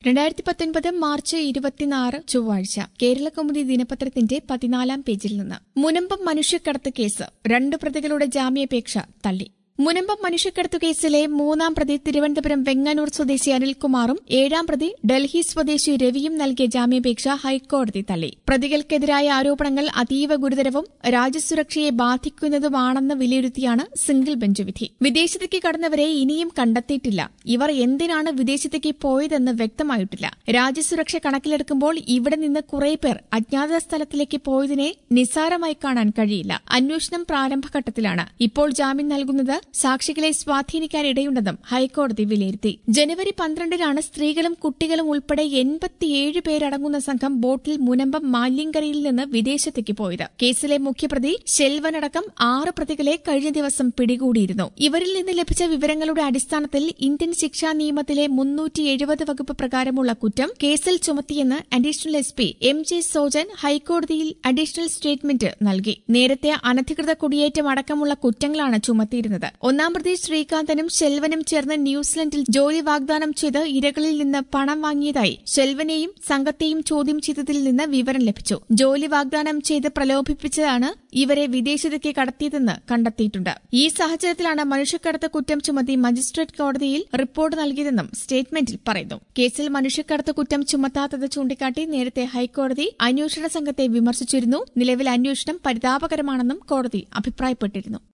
രണ്ടായിരത്തി പത്തൊൻപത് മാർച്ച് ഇരുപത്തിനാറ് ചൊവ്വാഴ്ച കേരളകൗമുദി ദിനപത്രത്തിന്റെ പതിനാലാം പേജിൽ നിന്ന് മുനമ്പം മനുഷ്യക്കടത്ത് കേസ് രണ്ട് പ്രതികളുടെ ജാമ്യാപേക്ഷ തള്ളി മുനമ്പം മനുഷ്യക്കടത്തു കേസിലെ മൂന്നാം പ്രതി തിരുവനന്തപുരം വെങ്ങന്നൂർ സ്വദേശി അനിൽകുമാറും ഏഴാം പ്രതി ഡൽഹി സ്വദേശി രവിയും നൽകിയ ജാമ്യാപേക്ഷ ഹൈക്കോടതി തള്ളി പ്രതികൾക്കെതിരായ ആരോപണങ്ങൾ അതീവ ഗുരുതരവും രാജ്യസുരക്ഷയെ ബാധിക്കുന്നതുമാണെന്ന് വിലയിരുത്തിയാണ് സിംഗിൾ ബെഞ്ച് വിധി വിദേശത്തേക്ക് കടന്നവരെ ഇനിയും കണ്ടെത്തിയിട്ടില്ല ഇവർ എന്തിനാണ് വിദേശത്തേക്ക് പോയതെന്ന് വ്യക്തമായിട്ടില്ല രാജ്യസുരക്ഷ കണക്കിലെടുക്കുമ്പോൾ ഇവിടെ നിന്ന് കുറെ പേർ അജ്ഞാത സ്ഥലത്തിലേക്ക് പോയതിനെ നിസ്സാരമായി കാണാൻ കഴിയില്ല അന്വേഷണം പ്രാരംഭഘട്ടത്തിലാണ് ഇപ്പോൾ ജാമ്യം നൽകുന്നത് സാക്ഷികളെ സ്വാധീനിക്കാനിടയുണ്ടെന്നും ഹൈക്കോടതി വിലയിരുത്തി ജനുവരി പന്ത്രണ്ടിനാണ് സ്ത്രീകളും കുട്ടികളും ഉൾപ്പെടെ എൺപത്തിയേഴ് പേരടങ്ങുന്ന സംഘം ബോട്ടിൽ മുനമ്പം മാലിയങ്കരയിൽ നിന്ന് വിദേശത്തേക്ക് പോയത് കേസിലെ മുഖ്യപ്രതി ശെൽവനടക്കം ആറ് പ്രതികളെ കഴിഞ്ഞ ദിവസം പിടികൂടിയിരുന്നു ഇവരിൽ നിന്ന് ലഭിച്ച വിവരങ്ങളുടെ അടിസ്ഥാനത്തിൽ ഇന്ത്യൻ ശിക്ഷാ നിയമത്തിലെ മുന്നൂറ്റി എഴുപത് വകുപ്പ് പ്രകാരമുള്ള കുറ്റം കേസിൽ ചുമത്തിയെന്ന് additional S P M J Sojan ഹൈക്കോടതിയിൽ അഡീഷണൽ സ്റ്റേറ്റ്മെന്റ് നൽകി നേരത്തെ അനധികൃത കുടിയേറ്റം അടക്കമുള്ള കുറ്റങ്ങളാണ് ചുമത്തിയിരുന്നത് ഒന്നാം പ്രതി ശ്രീകാന്തനും ശെൽവനും ചേർന്ന് ന്യൂസിലൻഡിൽ ജോലി വാഗ്ദാനം ചെയ്ത് ഇരകളിൽ നിന്ന് പണം വാങ്ങിയതായി ശെൽവനെയും സംഘത്തെയും ചോദ്യം ചെയ്തതിൽ നിന്ന് വിവരം ലഭിച്ചു ജോലി വാഗ്ദാനം ചെയ്ത് പ്രലോഭിപ്പിച്ചതാണ് ഇവരെ വിദേശത്തേക്ക് കടത്തിയതെന്ന് കണ്ടെത്തിയിട്ടുണ്ട് ഈ സാഹചര്യത്തിലാണ് മനുഷ്യക്കടത്ത് കുറ്റം ചുമത്തി മജിസ്ട്രേറ്റ് കോടതിയിൽ റിപ്പോർട്ട് നൽകിയതെന്നും സ്റ്റേറ്റ്മെന്റിൽ പറയുന്നു കേസിൽ മനുഷ്യക്കടത്ത് കുറ്റം ചുമത്താത്തത് ചൂണ്ടിക്കാട്ടി നേരത്തെ ഹൈക്കോടതി അന്വേഷണ സംഘത്തെ വിമർശിച്ചിരുന്നു നിലവിൽ അന്വേഷണം പരിതാപകരമാണെന്നും കോടതി അഭിപ്രായപ്പെട്ടിരുന്നു